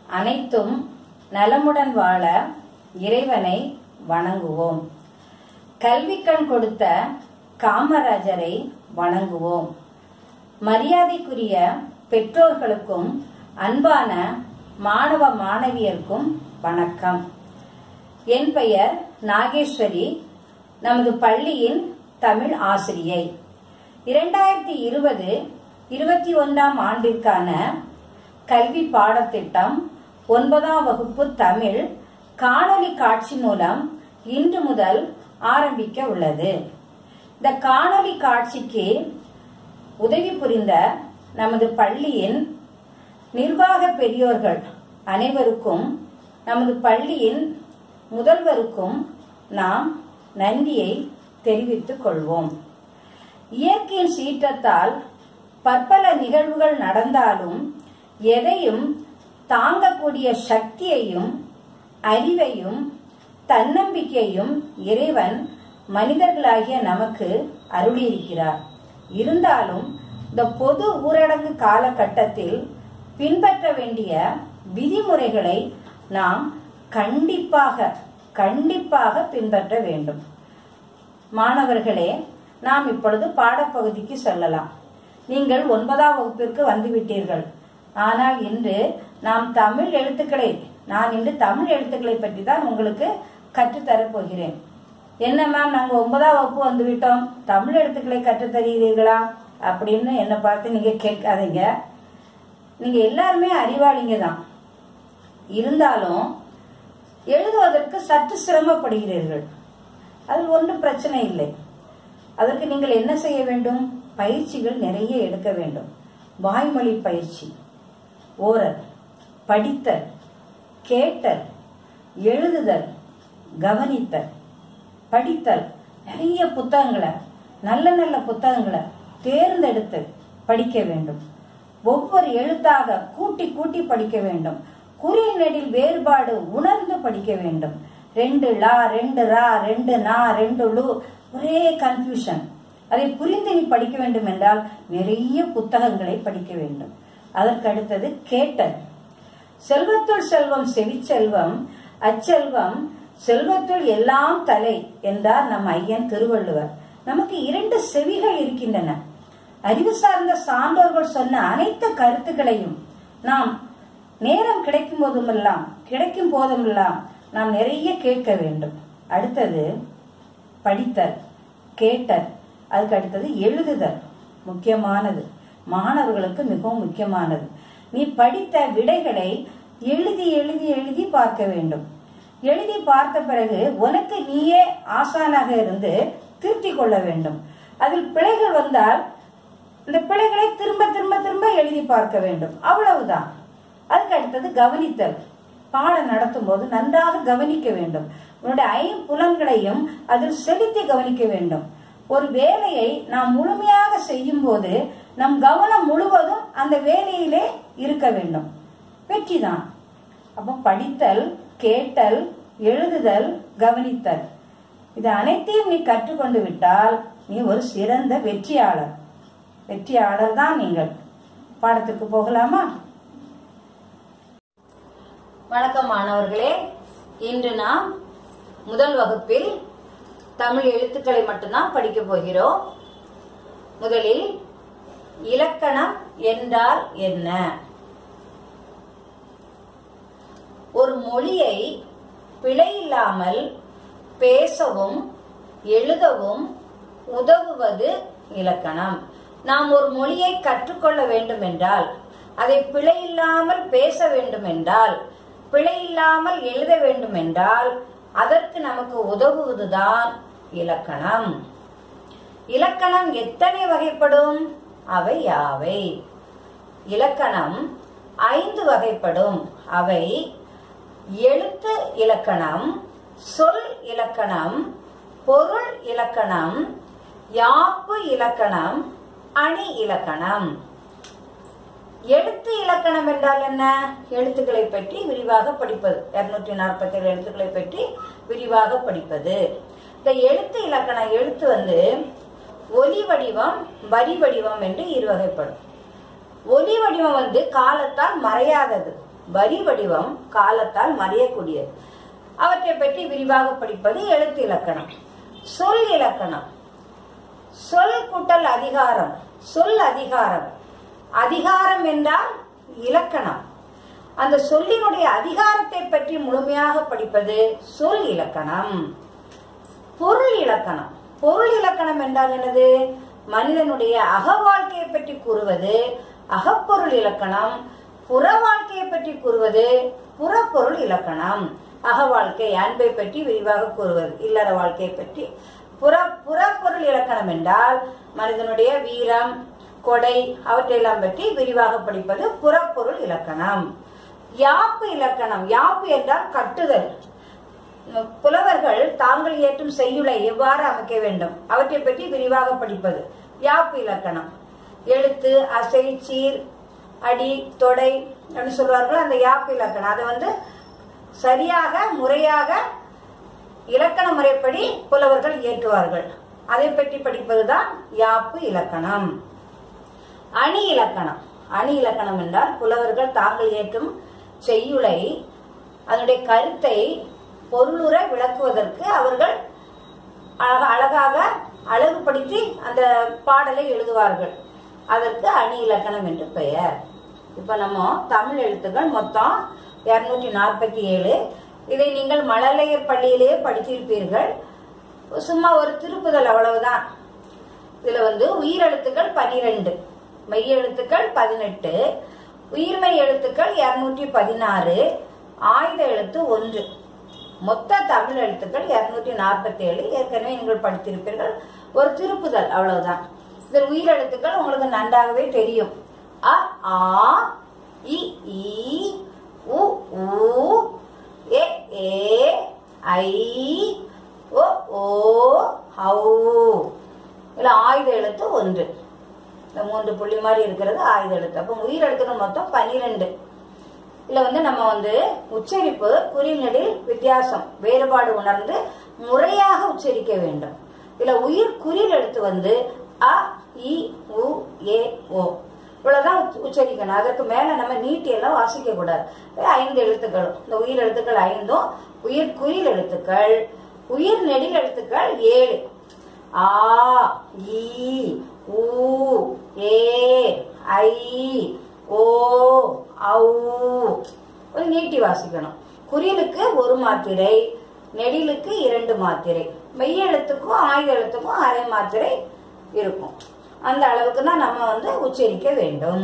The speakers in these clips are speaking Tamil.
அனைத்தும் நலமுடன் வாழ இறைவனை வணங்குவோம் கல்விக்கண் கொடுத்த காமராஜரை வணங்குவோம் மரியாதைக்குரிய பெற்றோர்களுக்கும் அன்பான மாணவ மாணவியருக்கும் வணக்கம் என் பெயர் நாகேஸ்வரி நமது பள்ளியின் தமிழ் ஆசிரியை இரண்டாயிரத்தி இருபது இருபத்தி ஒன்றாம் ஆண்டிற்கான கல்வி பாடத்திட்டம் ஒன்பதாம் வகுப்பு தமிழ் காணொளி காட்சி மூலம் இன்று முதல் ஆரம்பிக்க உள்ளது இந்த காணொளி காட்சிக்கு உதவி புரிந்த நமது பள்ளியின் நிர்வாக பெரியோர்கள் அனைவருக்கும் நமது பள்ளியின் முதல்வருக்கும் நாம் நன்றியை தெரிவித்துக் கொள்வோம் இயற்கையின் சீற்றத்தால் பற்பல நிகழ்வுகள் நடந்தாலும் எதையும் தாங்கக்கூடிய சக்தியையும் அறிவையும் தன்னம்பிக்கையும் இறைவன் மனிதர்களாகிய நமக்கு அருளியிருக்கிறார் இருந்தாலும் இந்த பொது ஊரடங்கு காலகட்டத்தில் பின்பற்ற வேண்டிய விதிமுறைகளை நாம் கண்டிப்பாக கண்டிப்பாக பின்பற்ற வேண்டும் மாணவர்களே நாம் இப்பொழுது பாடப்பகுதிக்கு செல்லலாம் நீங்கள் ஒன்பதாம் வகுப்பிற்கு வந்துவிட்டீர்கள் ஆனால் இன்று நாம் தமிழ் எழுத்துக்களை நான் இன்று தமிழ் எழுத்துக்களை பற்றி தான் உங்களுக்கு கற்றுத்தரப் போகிறேன் என்ன மேம் நாங்க ஒன்பதாம் வகுப்பு வந்து விட்டோம் தமிழ் எழுத்துக்களை கற்றுத் தருகிறீர்களா அப்படின்னு என்னை பார்த்து நீங்க கேட்காதீங்க நீங்க எல்லாருமே அறிவாளிங்க தான் இருந்தாலும் எழுதுவதற்கு சற்று சிரமப்படுகிறீர்கள் அதில் ஒன்றும் பிரச்சனை இல்லை அதற்கு நீங்கள் என்ன செய்ய வேண்டும் பயிற்சிகள் நிறைய எடுக்க வேண்டும் வாய்மொழி பயிற்சி ஓரல் படித்தல் கேட்டல் எழுதுதல் கவனித்தல் படித்தல் நிறைய புத்தகங்களை நல்ல நல்ல புத்தகங்களை தேர்ந்தெடுத்து படிக்க வேண்டும் ஒவ்வொரு எழுத்தாக கூட்டி கூட்டி படிக்க வேண்டும் குறில் நெடில் வேறுபாடு உணர்ந்து படிக்க வேண்டும் ரெண்டு லா ரெண்டு ரா ரெண்டு நா ரெண்டு லு ஒரே கன்ஃபியூஷன் அதை புரிந்து நீ படிக்க வேண்டும் என்றால் நிறைய புத்தகங்களை படிக்க வேண்டும் அதற்கு அடுத்தது கேட்டல் செல்வத்துள் செல்வம் செவிச்செல்வம் அச்செல்வம் செல்வத்துள் எல்லாம் தலை என்றார் நம் ஐயன் திருவள்ளுவர் நமக்கு இரண்டு செவிகள் இருக்கின்றன அறிவு சார்ந்த சான்றோர்கள் சொன்ன அனைத்து கருத்துக்களையும் நாம் நேரம் கிடைக்கும் போதுமெல்லாம் கிடைக்கும் போதுமெல்லாம் நாம் நிறைய கேட்க வேண்டும் அடுத்தது படித்தல் கேட்டல் அதுக்கு அடுத்தது எழுதுதல் முக்கியமானது மாணவர்களுக்கு மிகவும் முக்கியமானது நீ படித்த விடைகளை எழுதி எழுதி எழுதி பார்க்க வேண்டும் எழுதி பார்த்த பிறகு உனக்கு நீயே ஆசானாக இருந்து திருத்திக் கொள்ள வேண்டும் அதில் பிழைகள் வந்தால் இந்த பிழைகளை திரும்ப திரும்ப திரும்ப எழுதி பார்க்க வேண்டும் அவ்வளவுதான் அதுக்கு அடுத்தது கவனித்தல் பாடம் நடத்தும் போது நன்றாக கவனிக்க வேண்டும் உன்னுடைய ஐம்புலன்களையும் அதில் செலுத்தி கவனிக்க வேண்டும் ஒரு வேலையை நாம் முழுமையாக செய்யும் போது நம் கவனம் முழுவதும் அந்த வேலையிலே இருக்க வேண்டும் வெற்றிதான் அப்போ படித்தல் கேட்டல் எழுதுதல் கவனித்தல் இது அனைத்தையும் நீ கற்றுக்கொண்டு விட்டால் நீ ஒரு சிறந்த வெற்றியாளர் வெற்றியாளர் தான் நீங்கள் பாடத்துக்கு போகலாமா வணக்கம் மாணவர்களே இன்று நாம் முதல் வகுப்பில் தமிழ் எழுத்துக்களை மட்டும்தான் படிக்க போகிறோம் முதலில் இலக்கணம் என்றால் என்ன ஒரு மொழியை பிழையில்லாமல் பேசவும் எழுதவும் உதவுவது இலக்கணம் நாம் ஒரு மொழியை கற்றுக்கொள்ள வேண்டும் என்றால் அதை பிழையில்லாமல் பேச வேண்டும் என்றால் பிழையில்லாமல் எழுத வேண்டும் என்றால் அதற்கு நமக்கு உதவுவதுதான் இலக்கணம் இலக்கணம் எத்தனை வகைப்படும் அவை யாவை இலக்கணம் ஐந்து வகைப்படும் அவை எழுத்து இலக்கணம் சொல் இலக்கணம் பொருள் இலக்கணம் யாப்பு இலக்கணம் அணி இலக்கணம் எழுத்து இலக்கணம் என்றால் என்ன எழுத்துக்களை பற்றி விரிவாக படிப்பது இருநூற்றி நாற்பத்தி ஏழு எழுத்துக்களை பற்றி விரிவாக படிப்பது இந்த எழுத்து இலக்கணம் எழுத்து வந்து ஒலி வடிவம் வரி வடிவம் என்று இரு வகைப்படும் ஒலி வடிவம் வந்து காலத்தால் மறையாதது வரி வடிவம் காலத்தால் மறையக்கூடியது அவற்றை பற்றி விரிவாக படிப்பது எழுத்து இலக்கணம் சொல் இலக்கணம் சொல் கூட்டல் அதிகாரம் சொல் அதிகாரம் அதிகாரம் என்றால் இலக்கணம் அந்த சொல்லினுடைய அதிகாரத்தை பற்றி முழுமையாக படிப்பது சொல் இலக்கணம் பொருள் இலக்கணம் பொருள் இலக்கணம் என்றால் என்னது மனிதனுடைய அக வாழ்க்கையை பற்றி கூறுவது அகப்பொருள் இலக்கணம் புற வாழ்க்கையை பற்றி கூறுவது புறப்பொருள் இலக்கணம் அக வாழ்க்கை அன்பை பற்றி விரிவாக கூறுவது இல்லற வாழ்க்கையை பற்றி புற புறப்பொருள் இலக்கணம் என்றால் மனிதனுடைய வீரம் கொடை அவற்றையெல்லாம் பற்றி விரிவாக படிப்பது புறப்பொருள் இலக்கணம் யாப்பு இலக்கணம் யாப்பு என்றால் கட்டுதல் புலவர்கள் தாங்கள் ஏற்றும் செய்யுளை எவ்வாறு அமைக்க வேண்டும் அவற்றை பற்றி விரிவாக படிப்பது யாப்பு இலக்கணம் எழுத்து அசை சீர் அடி தொடை அப்படின்னு சொல்வார்கள் அந்த யாப்பு இலக்கணம் அதை வந்து சரியாக முறையாக இலக்கண முறைப்படி புலவர்கள் இயற்றுவார்கள் அதை பற்றி படிப்பதுதான் யாப்பு இலக்கணம் அணி இலக்கணம் அணி இலக்கணம் என்றால் புலவர்கள் தாங்கள் ஏற்றும் செய்யுளை அதனுடைய கருத்தை பொருளுற விளக்குவதற்கு அவர்கள் அழக- அழகாக அழகுபடுத்தி அந்த பாடலை எழுதுவார்கள் அதற்கு அணி இலக்கணம் என்று பெயர் இப்ப நம்ம தமிழ் எழுத்துக்கள் மொத்தம் இருநூற்றி நாற்பத்தி ஏழு இதை நீங்கள் மழலையர் பள்ளியிலேயே படித்திருப்பீர்கள் சும்மா ஒரு திருப்புதல் அவ்வளவுதான் இதுல வந்து உயிரெழுத்துக்கள் பனிரெண்டு மெய் எழுத்துக்கள் பதினெட்டு உயிர்மெய் எழுத்துக்கள் இருநூற்றி பதினாறு ஆயுத எழுத்து ஒன்று மொத்த தமிழ் எழுத்துக்கள் இருநூற்றி நாற்பத்தி ஏழு ஏற்கனவே நீங்கள் படித்திருப்பீர்கள் ஒரு திருப்புதல் அவ்வளவுதான் இதில் உயிரெழுத்துக்கள் உங்களுக்கு நன்றாகவே தெரியும் அ ஆ இ ஈ உ ஊ ஏ ஏ ஐ ஓ ஓ ஔ இதுல ஆயுத எழுத்து ஒன்று இந்த மூன்று புள்ளி மாதிரி இருக்கிறது ஆயுத எழுத்து அப்போ உயிர் எழுத்துக்கள் மொத்தம் பன்னிரெண்டு இதுல வந்து நம்ம வந்து உச்சரிப்பு குறிநெடில் வித்தியாசம் வேறுபாடு உணர்ந்து முறையாக உச்சரிக்க வேண்டும் இதுல உயிர் குறில் எழுத்து வந்து அ இ உ ஏ ஓ இவ்வளவுதான் உச்ச- உச்சரிக்கணும் அதற்கு மேல நம்ம நீட்டி எல்லாம் வாசிக்க கூடாது இது ஐந்து எழுத்துக்களும் இந்த உயிர் எழுத்துக்கள் ஐந்தும் உயிர் குறில் எழுத்துக்கள் உயிர் நெடில் எழுத்துக்கள் ஏழு ஆ ஈ ஊ ஏ ஐ ஓ ஔ ஒரு நீட்டி வாசிக்கணும் குறிலுக்கு ஒரு மாத்திரை நெடிலுக்கு இரண்டு மாத்திரை மெய்யெழுத்துக்கும் ஆயுத எழுத்துக்கும் அரை மாத்திரை இருக்கும் அந்த அளவுக்கு தான் நம்ம வந்து உச்சரிக்க வேண்டும்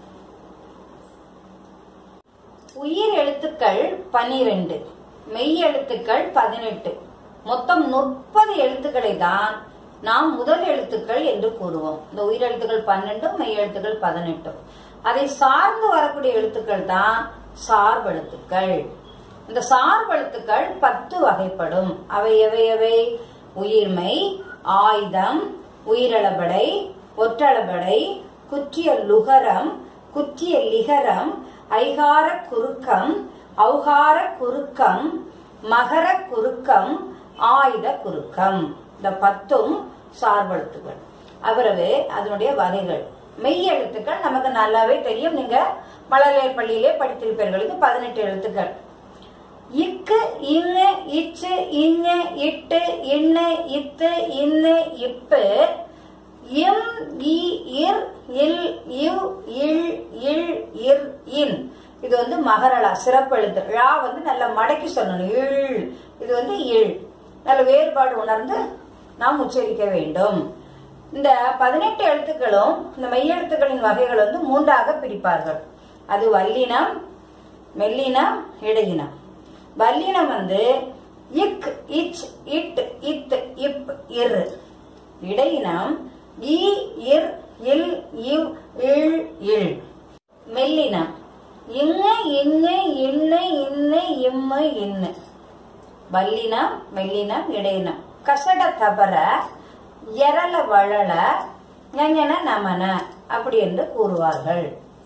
உயிர் எழுத்துக்கள் பனிரெண்டு மெய் எழுத்துக்கள் பதினெட்டு மொத்தம் முப்பது எழுத்துக்களை தான் நாம் முதல் எழுத்துக்கள் என்று கூறுவோம் இந்த உயிர் எழுத்துக்கள் பன்னெண்டும் மெய் எழுத்துக்கள் பதினெட்டும் அதை சார்ந்து வரக்கூடிய எழுத்துக்கள் தான் சார்பெழுத்துக்கள் இந்த சார்பெழுத்துக்கள் பத்து வகைப்படும் அவை எவை எவை உயிர்மை ஆயுதம் உயிரளபடை ஒற்றளபடை குற்றிய லுகரம் குற்றிய லிகரம் ஐகார குறுக்கம் ஔகார குறுக்கம் மகர குறுக்கம் ஆயுத குறுக்கம் இந்த பத்தும் சார்பெழுத்துக்கள் அப்புறவே அதனுடைய வகைகள் மெய் எழுத்துக்கள் நமக்கு நல்லாவே தெரியும் நீங்க மழலையர் பள்ளியிலே படித்திருப்பீர்கள் இது பதினெட்டு எழுத்துக்கள் இக்கு இன்னு இச்சு இன்னு இட்டு இன்னு இத்து இன்னு இப்பு இம் இ இர் இல் இவ் இல் இல் இர் இன் இது வந்து மகரலா சிறப்பு எழுத்து ழா வந்து நல்ல மடக்கி சொல்லணும் இல் இது வந்து இல் நல்ல வேறுபாடு உணர்ந்து நாம் உச்சரிக்க வேண்டும் இந்த பதினெட்டு எழுத்துக்களும் இந்த மெய்யெழுத்துக்களின் வகைகள் வந்து மூன்றாக பிரிப்பார்கள் அது வல்லினம் மெல்லினம் இடையினம் வல்லினம் வந்து இக் இச் இட் இத் இப் இர் இடையினம் இ இர் இல் இவ் இல் இல் மெல்லினம் இங்கு இன்னு இன்னு இன்னு இம்மு இன்னு வல்லினம் மெல்லினம் இடையினம் கசட தபர எரல வழல ஞஞன நமன அப்படி என்று கூறுவார்கள்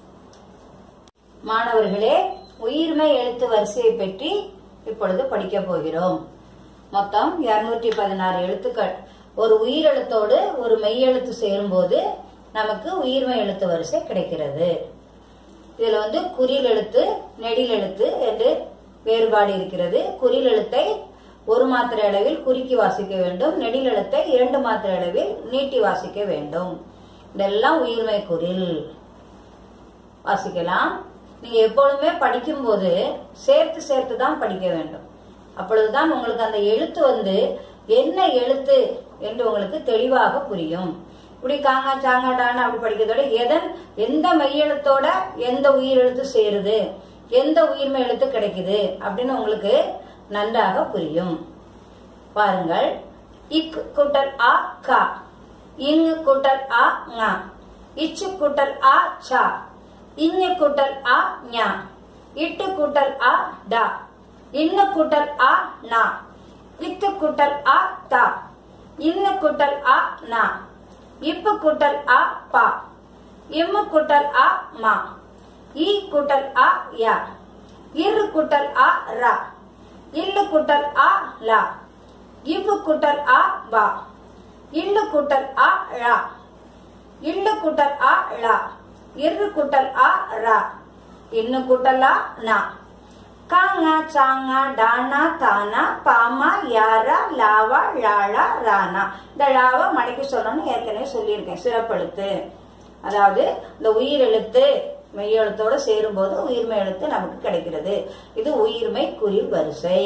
மாணவர்களே உயிர்மை எழுத்து வரிசையை பற்றி இப்பொழுது படிக்க போகிறோம் மொத்தம் இருநூற்றி பதினாறு எழுத்துக்கள் ஒரு உயிரெழுத்தோடு ஒரு மெய்யெழுத்து சேரும்போது நமக்கு உயிர்மை எழுத்து வரிசை கிடைக்கிறது இதுல வந்து குறில் எழுத்து நெடில் எழுத்து என்று வேறுபாடு இருக்கிறது குறில் எழுத்தை ஒரு மாத்திரை அளவில் குறுக்கி வாசிக்க வேண்டும் நெடில் எழுத்தை இரண்டு மாத்திரை அளவில் நீட்டி வாசிக்க வேண்டும் இதெல்லாம் உயிர்மை குறில் வாசிக்கலாம் நீங்க எப்பொழுதுமே படிக்கும்போது சேர்த்து சேர்த்து தான் படிக்க வேண்டும் அப்பொழுதுதான் உங்களுக்கு அந்த எழுத்து வந்து என்ன எழுத்து என்று உங்களுக்கு தெளிவாக புரியும் இப்படி காங்கா சாங்கா டானா அப்படி படிக்கிறதோட எதன் எந்த மெய்யெழுத்தோட எந்த உயிர் எழுத்து சேருது எந்த உயிர்மை எழுத்து கிடைக்குது அப்படின்னு உங்களுக்கு நன்றாக புரியும் பாருங்கள் இக் கூட்டல் ஆ கா இங்கு கூட்டல் ஆ ங இச்சு கூட்டல் ஆ சா இங்கு கூட்டல் ஆ ஞா இட்டு கூட்டல் ஆ டா இன்னு கூட்டல் ஆ நா இத்து கூட்டல் ஆ தா இன்னு கூட்டல் ஆ நா இப்பு கூட்டல் ஆ பா இம்மு கூட்டல் ஆ மா ஈ கூட்டல் ஆ யா இரு கூட்டல் ஆ ரா இல்லு கூட்டல் ஆ லா இவ்வு கூட்டல் ஆ வா இல்லு கூட்டல் ஆ ழா இல்லு கூட்டல் ஆ ழா இரு கூட்டல் ஆ ரா இன்னு கூட்டல் ஆ நா காங்கா சாங்கா டானா தானா பாமா யாரா லாவா லாழா ரானா இந்த லாவா மடக்கி சொல்லணும்னு ஏற்கனவே சொல்லியிருக்கேன் சிறப்பெழுத்து அதாவது இந்த உயிர் எழுத்து மெய்யெழுத்தோட சேரும்போது உயிர்மை எழுத்து நமக்கு கிடைக்கிறது இது உயிர்மை குறில் வரிசை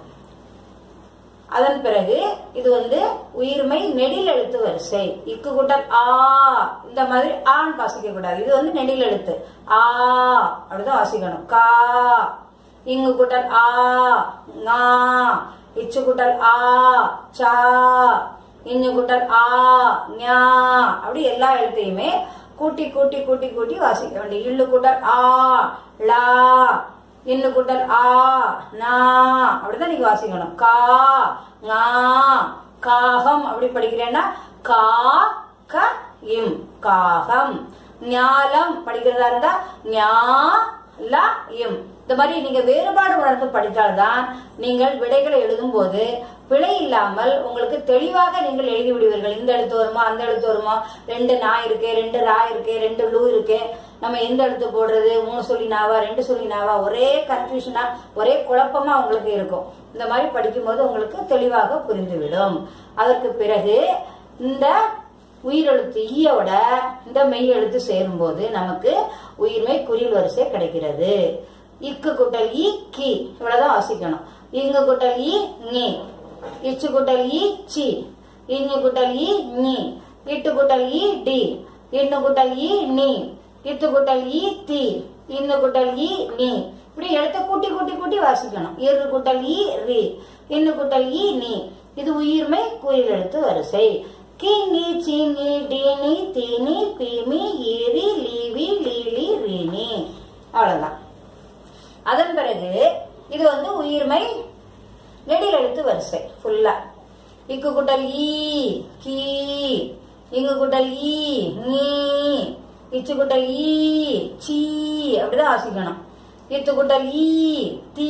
அதன் பிறகு இது வந்து உயிர்மை நெடில் எழுத்து வரிசை இக்கு கூட்டல் ஆ இந்த மாதிரி ஆன்னு வாசிக்க கூடாது இது வந்து நெடில் எழுத்து ஆ அப்படிதான் வாசிக்கணும் கா இங்கு கூட்டல் ஆ ngா இச்சு கூட்டல் ஆ சா இஞ்சு கூட்டல் ஆ ஞா அப்படி எல்லா எழுத்தையுமே கூட்டி கூட்டி கூட்டி கூட்டி வாசிக்க வேண்டிய இல்லு கூட்டல் ஆ லா இன்னு கூட்டல் ஆ நா அப்படிதான் நீங்க வாசிக்கணும் கா ngா காகம் அப்படி படிக்கிறேன்னா கா க இம் காகம் ஞாலம் படிக்கிறதா இருந்தா ஞா ல இம் இந்த மாதிரி நீங்க வேறுபாடு உணர்ந்து படித்தால்தான் நீங்கள் விடைகளை எழுதும் போது பிழை இல்லாமல் உங்களுக்கு தெளிவாக நீங்கள் எழுதி விடுவீர்கள் இந்த எழுத்து வருமா அந்த எழுத்து வருமா ரெண்டு நா இருக்கு ரெண்டு ரா இருக்கு ரெண்டு லூ இருக்கு நம்ம எந்த எழுத்து போடுறது மூணு சொல்லி நாவா ரெண்டு சொல்லி நாவா ஒரே கன்ஃபியூஷனா ஒரே குழப்பமா உங்களுக்கு இருக்கும் இந்த மாதிரி படிக்கும்போது உங்களுக்கு தெளிவாக புரிந்துவிடும் அதற்கு பிறகு இந்த உயிரெழுத்து ஈயோட இந்த மெய் எழுத்து சேரும்போது நமக்கு உயிர்மை குறில் வரிசை கிடைக்கிறது இக்கு குட்டல் ஈ கி இவ்வளவுதான் வாசிக்கணும் இங்கு குட்டல் ஈ நீ இச்சு குட்டல் ஈ சி இங்கு குட்டல் ஈ நீ இட்டு குட்டல் ஈ டி இன்னு குட்டல் ஈ நீ இத்து குட்டல் ஈ தி இன்னு குட்டல் ஈ நீ இப்படி எழுத்த கூட்டி கூட்டி கூட்டி வாசிக்கணும் இரு குட்டல் ஈ ரி இன்னு குட்டல் ஈ நீ இது உயிர்மை குறில் எழுத்து வரிசை கிங்கி சீங்கி டீனி தீனி பீமி ஈரி லீவி லீலி ரீனி அவ்வளவுதான் அதன் பிறகு இது வந்து உயிர்மை நெடில் எழுத்து வரிசை ஃபுல்லா இக்கு குட்டல் ஈ கீ இங்கு குட்டல் ஈ நீ இச்சு குட்டல் ஈ சீ அப்படிதான் வாசிக்கணும் இத்து குட்டல் ஈ தீ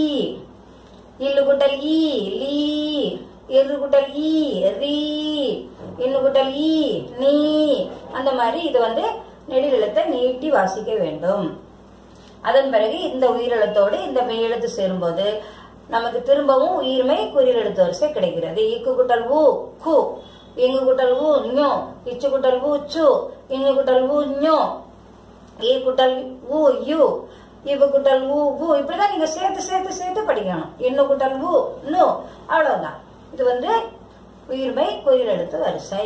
இல்லு குட்டல் ஈ லீ இரு குட்டல் ஈ ரீ இன்னு குட்டல் ஈ நீ அந்த மாதிரி இது வந்து நெடில் எழுத்தை நீட்டி வாசிக்க வேண்டும் அதன் பிறகு இந்த உயிரெழுத்தோடு இந்த மெய்யெழுத்து சேரும்போது நமக்கு திரும்பவும் உயிர்மை குறியெழுத்து வரிசை கிடைக்கிறது இக்கு குட்டல் ஊ கு இங்கு குட்டல் ஊ ஞோ இச்சு குட்டல் ஊ சு இங்கு குட்டல் ஊ ஞோ ஈ குட்டல் ஊ யு இவு குட்டல் ஊ ஊ இப்படிதான் நீங்க சேர்த்து சேர்த்து சேர்த்து படிக்கணும் இன்னு குட்டல் ஊ நு அவ்வளவுதான் இது வந்து உயிர்மை குறியெழுத்து வரிசை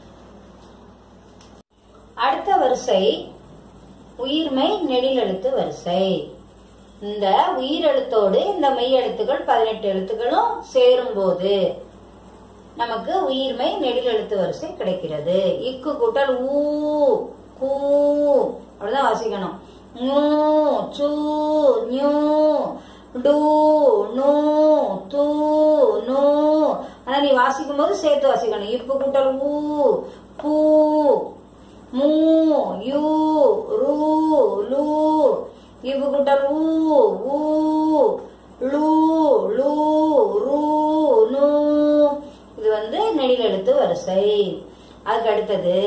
அடுத்த வரிசை உயிர்மை நெடிலெழுத்து வரிசை இந்த உயிரெழுத்தோடு இந்த மெய் எழுத்துக்கள் பதினெட்டு எழுத்துக்களும் சேரும்போது நமக்கு உயிர்மை நெடிலெழுத்து வரிசை கிடைக்கிறது இக்கு கூட்டல் ஊ கூ அப்படிதான் வாசிக்கணும் ஞூ சூ ஞூ டூ நூ தூ நூ ஆனா நீ வாசிக்கும் போது சேர்த்து வாசிக்கணும் இப்பு கூட்டல் ஊ பூ மூ யூ ரூ லூ இவு குட்டல் ஊ ஊ லூ லூ ரூ நூ இது வந்து நெடில் எழுத்து வரிசை அதுக்கு அடுத்தது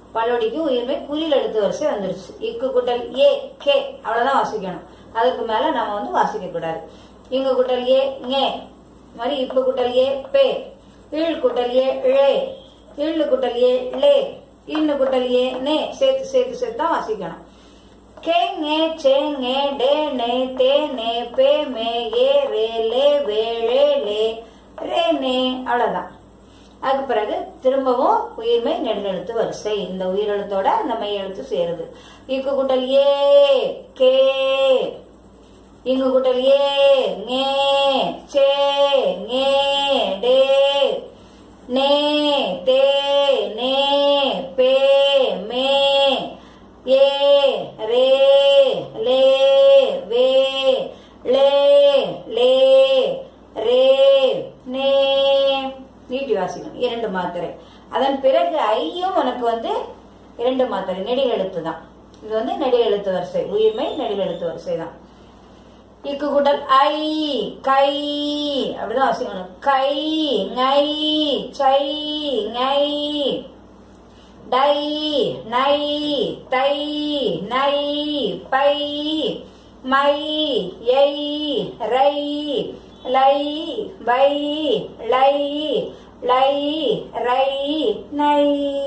பல்லொடிக்கு உயிர்மை குறில் எழுத்து வரிசை வந்துருச்சு இக்கு குட்டல் ஏ கே அவ்வளவுதான் வாசிக்கணும் அதுக்கு மேல நம்ம வந்து வாசிக்க கூடாது இங்கு குட்டல் ஏ ஞே மாதிரி இப்பு குட்டல் ஏ பே ஈழ் குட்டல் ஏ ழே ஈழு குட்டல் ஏ லே இன்னு குட்டல் ஏ நே சேர்த்து சேர்த்து சேர்த்து தான் வாசிக்கணும் கே ஞே சே ஞே டே நே தே நே பே மே ஏ ரே லே வே ழே லே ரே நே அவ்வளவுதான் அதுக்கு பிறகு திரும்பவும் உயிர்மை நெடுநெழுத்து வரிசை இந்த உயிரெழுத்தோட இந்த மெய் எழுத்து சேருது இக்கு குட்டல் ஏ கே இங்கு குட்டல் ஏ ஞே சே ஞே டே நே தே நே பே மே ஏ ரே லே வே லே லே ரே நே நீட்டி வாசிக்கணும் இரண்டு மாத்திரை அதன் பிறகு ஐயும் உனக்கு வந்து இரண்டு மாத்திரை நெடில் எழுத்து தான் இது வந்து நெடில் எழுத்து வரிசை உயிர்மை நெடில் எழுத்து வரிசை தான் இக்கு குட்டல் ஐ கை அப்படிதான் வாசிக்கணும் கை ngை சை ngை டை நை தை நை பை மை யை ரை லை வை லை லை ரை நை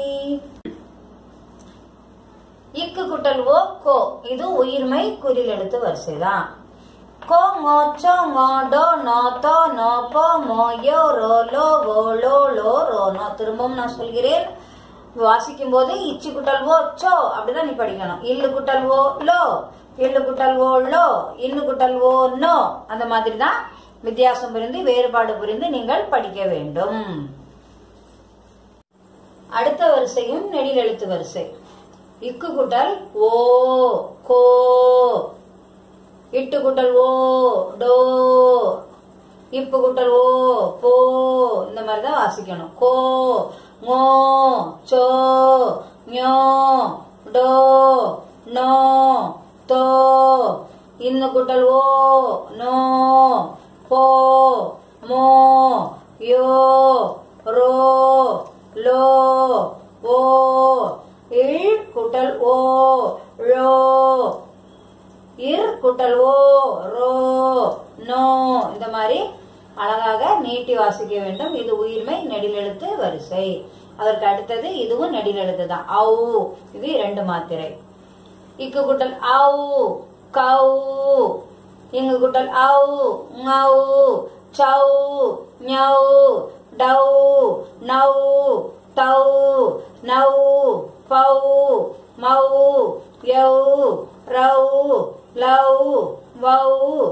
இக்கு குட்டல் ஓ கோ இது உயிர்மை குறில் எழுத்து வரிசை தான் கோ ngோ சோ ngோ டோ நோ தோ நோ போ மோ யோ ரோ லோ வோ லோ லோ ரோ நோ திரும்பவும் நான் சொல்கிறேன் வாசிக்கும் போது இச்சு குட்டல் ஓ சோ அப்படிதான் நீ படிக்கணும் இல்லு குட்டல் ஓ லோ இல்லு குட்டல் ஓ லோ இன்னு குட்டல் ஓ நோ அந்த மாதிரி தான் வித்தியாசம் புரிந்து வேறுபாடு புரிந்து நீங்கள் படிக்க வேண்டும் அடுத்த வரிசையும் நெடில் எழுத்து வரிசை இக்கு குட்டல் ஓ கோ இட்டு குட்டல் ஓ டோ இப்பு குட்டல் ஓ போ இந்த மாதிரி தான் வாசிக்கணும் கோ ngோ சோ ஞோ டோ நோ தோ இன்னு குட்டல் ஓ நோ போ மோ யோ ரோ லோ ஓ இழ் குட்டல் ஓ ழோ இர் குட்டல் ஓ ரோ நோ இந்த மாதிரி அழகாக நீட்டி வாசிக்க வேண்டும் இது உயிர்மை நெடிலெழுத்து வரிசை அதற்கு அடுத்தது இதுவும் நெடிலெழுத்து தான் ஔ இது இரண்டு மாத்திரை இக்கு குட்டல் ஔ கௌ இங்கு குட்டல் ஔ ngௌ சௌ ஞௌ டௌ நௌ தௌ நௌ பௌ மௌ யௌ ரௌ லௌ வௌ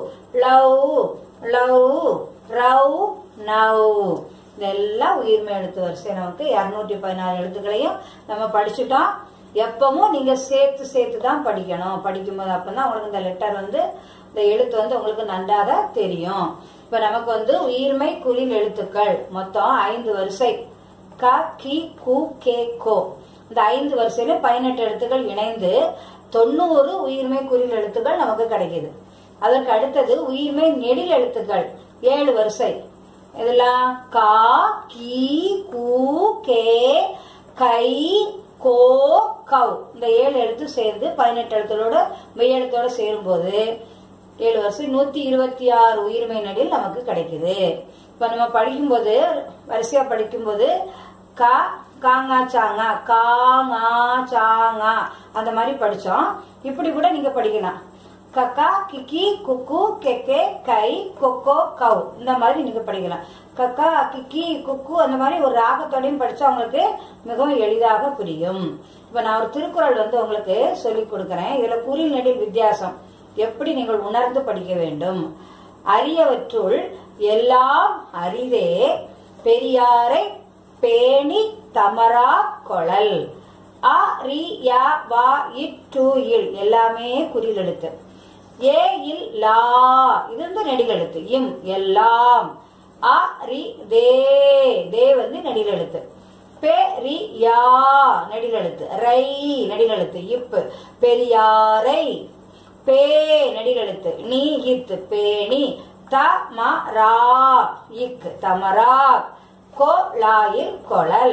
லௌ லௌ ரௌ நௌ இதெல்லாம் உயிர்மை எழுத்து வரிசை நமக்கு இருநூற்றி பதினாறு எழுத்துக்களையும் நம்ம படிச்சுட்டோம் எப்பவும் நீங்க சேர்த்து சேர்த்து தான் படிக்கணும் படிக்கும்போது அப்பதான் உங்களுக்கு இந்த லெட்டர் வந்து இந்த எழுத்து வந்து உங்களுக்கு நன்றாக தெரியும் இப்ப நமக்கு வந்து உயிர்மை குறில் எழுத்துக்கள் மொத்தம் ஐந்து வரிசை க கி கு கே கோ இந்த ஐந்து வரிசையில பதினெட்டு எழுத்துக்கள் இணைந்து தொண்ணூறு உயிர்மை குறில் எழுத்துக்கள் நமக்கு கிடைக்குது அதற்கு அடுத்தது உயிர்மை நெடில் எழுத்துக்கள் ஏழு வரிசை இதெல்லாம் கா கி கு கே கை கோ கவ் இந்த ஏழு எழுத்து சேர்ந்து பதினெட்டு எழுத்துகளோட மெய் எழுத்தோட சேரும்போது ஏழு வருஷம் நூத்தி இருபத்தி ஆறு உயிர்மை நடில் நமக்கு கிடைக்குது இப்ப நம்ம படிக்கும்போது வரிசையா படிக்கும்போது கா காங்கா சாங்கா காங்கா சாங்கா அந்த மாதிரி படிச்சோம் இப்படி கூட நீங்க படிக்கலாம் கக்கா கிக்கி குக்கு கெக்கே கை கொக்கோ கவ் இந்த மாதிரி நீங்க படிக்கலாம் கக்கா கிக்கி குக்கு அந்த மாதிரி ஒரு ராகத்தோடையும் படிச்சா உங்களுக்கு மிகவும் எளிதாக புரியும் இப்ப நான் ஒரு திருக்குறள் வந்து உங்களுக்கு சொல்லி கொடுக்கறேன் இதுல குறில் நெடில் வித்தியாசம் எப்படி நீங்கள் உணர்ந்து படிக்க வேண்டும் அரியவற்றுள் எல்லாம் அரிதே பெரியாரை பேணி தமரா கொழல் அ ரி யா வா இட் டு இல் எல்லாமே குறில் எழுத்து ஏ இல் லா இது வந்து நெடில் எழுத்து இம் எல்லாம் அ ரி தே தே வந்து நெடில் எழுத்து பெ ரி யா நெடில் எழுத்து ரை நெடில் எழுத்து இப்பு பெரியாரை பே நெடில் எழுத்து நீ இத்து பேணி த ம ரா இக் தமரா கோ லாயில் கொழல்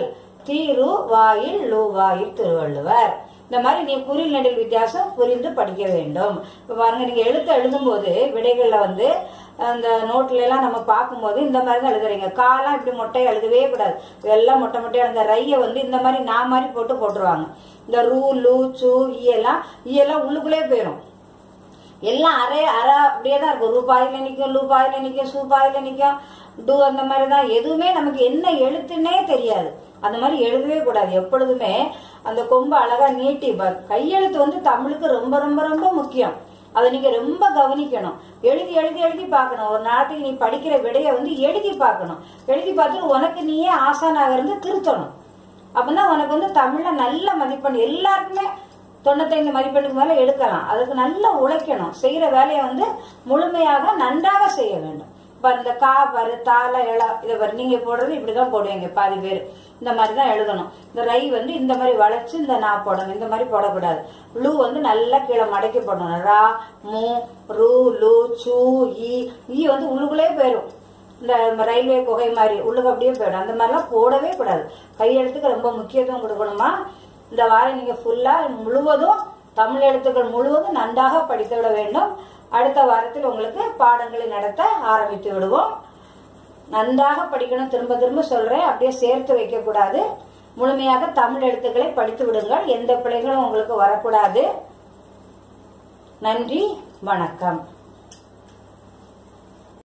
தீரு வாயில் லூ வாயில் திருவள்ளுவர் இந்த மாதிரி நீ குறில் நெடில் வித்தியாசம் புரிந்து படிக்க வேண்டும் இப்ப பாருங்க நீங்க எழுத்து எழுதும்போது விடைகள்ல வந்து அந்த நோட்ல எல்லாம் நம்ம பார்க்கும்போது இந்த மாதிரி தான் எழுதுறீங்க காலாம் இப்படி மொட்டையை எழுதவே கூடாது எல்லாம் மொட்டை மொட்டையா அந்த ரைய வந்து இந்த மாதிரி நான் மாதிரி போட்டு போட்டுருவாங்க இந்த ரூ லூ சு ஈயெல்லாம் ஈயெல்லாம் உள்ளுக்குள்ளே போயிடும் எல்லாம் அரை அரை அப்படியே தான் இருக்கும் ரூபாயில நிற்கும் லூபாயில நிற்கும் சூபாயில நிற்கும் டூ அந்த மாதிரி தான் எதுவுமே நமக்கு என்ன எழுத்துன்னே தெரியாது அந்த மாதிரி எழுதவே கூடாது எப்பொழுதுமே அந்த கொம்பு அழகா நீட்டி பார். கையெழுத்து வந்து தமிழுக்கு ரொம்ப ரொம்ப ரொம்ப முக்கியம் அதை நீங்க ரொம்ப கவனிக்கணும் எழுதி எழுதி எழுதி பார்க்கணும் ஒரு நாளைக்கு நீ படிக்கிற விடையை வந்து எழுதி பார்க்கணும் எழுதி பார்த்து உனக்கு நீயே ஆசானாக இருந்து திருத்தணும் அப்பதான் உனக்கு வந்து தமிழ்ல நல்ல மதிப்பெண் எல்லாருக்குமே தொண்ணூத்தைந்து மதிப்பெண்ணுக்கு மேல எடுக்கலாம் அதுக்கு நல்லா உழைக்கணும் செய்யற வேலையை வந்து முழுமையாக நன்றாக செய்ய வேண்டும் இப்ப இந்த கா பாரு தால இள இதை பாரு நீங்க போடுறது இப்படிதான் போடுவீங்க பாதி பேர் இந்த மாதிரி தான் எழுதணும் இந்த ரை வந்து இந்த மாதிரி வளைச்சு இந்த நா போடணும் இந்த மாதிரி போடக்கூடாது லூ வந்து நல்லா கீழே மடக்கி போடணும் ரா மு ரு லு சு ஈ ஈ வந்து உள்ளுக்குள்ளே போயிடும் இந்த ரயில்வே குகை மாதிரி உள்ளுக்கு அப்படியே போயிடும் அந்த மாதிரிலாம் போடவே கூடாது கையெழுத்துக்கு ரொம்ப முக்கியத்துவம் கொடுக்கணுமா இந்த வாரம் நீங்க ஃபுல்லா முழுவதும் தமிழ் எழுத்துக்கள் முழுவதும் நன்றாக படித்து விட வேண்டும் அடுத்த வாரத்தில் உங்களுக்கு பாடங்களை நடத்த ஆரம்பித்து விடுவோம் நன்றாக படிக்கணும் திரும்ப திரும்ப சொல்றேன் அப்படியே சேர்த்து வைக்க கூடாது முழுமையாக தமிழ் எழுத்துக்களை படித்து விடுங்கள் எந்த பிழைகளும் உங்களுக்கு வரக்கூடாது நன்றி வணக்கம்